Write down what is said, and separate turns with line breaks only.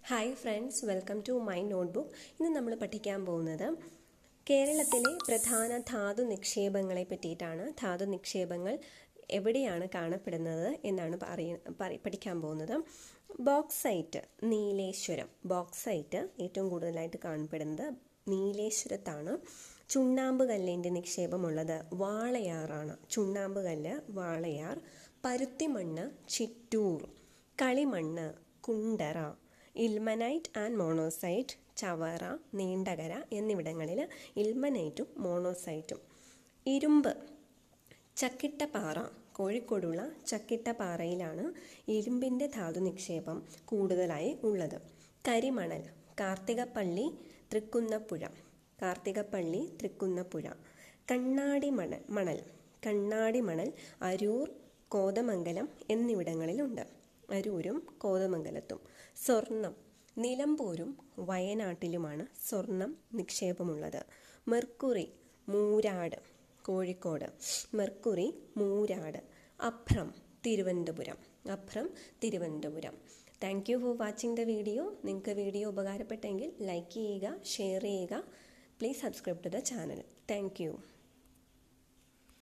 hi friends welcome to my notebook ഇന്ന് നമ്മൾ പഠിക്കാൻ പോകുന്നത് കേരളത്തിലെ പ്രധാന ധാതു നിക്ഷേപങ്ങളെ പറ്റിയിട്ടാണ് ധാതു നിക്ഷേപങ്ങൾ എവിടെയാണ് കാണപ്പെടുന്നത് എന്നാണ് പറയ പറ- പഠിക്കാൻ പോകുന്നത് ബോക്സൈറ്റ് നീലേശ്വരം ബോക്സൈറ്റ് ഏറ്റവും കൂടുതലായിട്ട് കാണപ്പെടുന്നത് നീലേശ്വരത്താണ് ചുണ്ണാമ്പ് കല്ലിൻ്റെ നിക്ഷേപമുള്ളത് വാളയാറാണ് ചുണ്ണാമ്പ് കല്ല് വാളയാർ പരുത്തിമണ്ണ് ചിറ്റൂർ കളിമണ്ണ് Kundara ilmenite and monazite Chavara Neendakara എന്നിവിടങ്ങളിൽ ഇൽമനൈറ്റും മോണോസൈറ്റും ഇരുമ്പ് ചക്കിട്ടപ്പാറ കോഴിക്കോടുള്ള ചക്കിട്ടപ്പാറയിലാണ് ഇരുമ്പിൻ്റെ ധാതു നിക്ഷേപം കൂടുതലായി ഉള്ളത് കരിമണൽ കാർത്തികപ്പള്ളി തൃക്കുന്നപ്പുഴ കാർത്തികപ്പള്ളി തൃക്കുന്നപ്പുഴ കണ്ണാടി മണൽ മണൽ കണ്ണാടി മണൽ അരൂർ കോതമംഗലം എന്നിവിടങ്ങളിലുണ്ട് അരൂരും കോതമംഗലത്തും സ്വർണം നിലമ്പൂരും വയനാട്ടിലുമാണ് സ്വർണം നിക്ഷേപമുള്ളത് മെർക്കുറി മൂരാട് കോഴിക്കോട് മെർക്കുറി മൂരാട് അഭ്രം തിരുവനന്തപുരം അഭ്രം Thiruvananthapuram thank you for watching the video നിങ്ങൾക്ക് വീഡിയോ ഉപകാരപ്പെട്ടെങ്കിൽ ലൈക്ക് ചെയ്യുക ഷെയർ ചെയ്യുക please subscribe to the channel thank U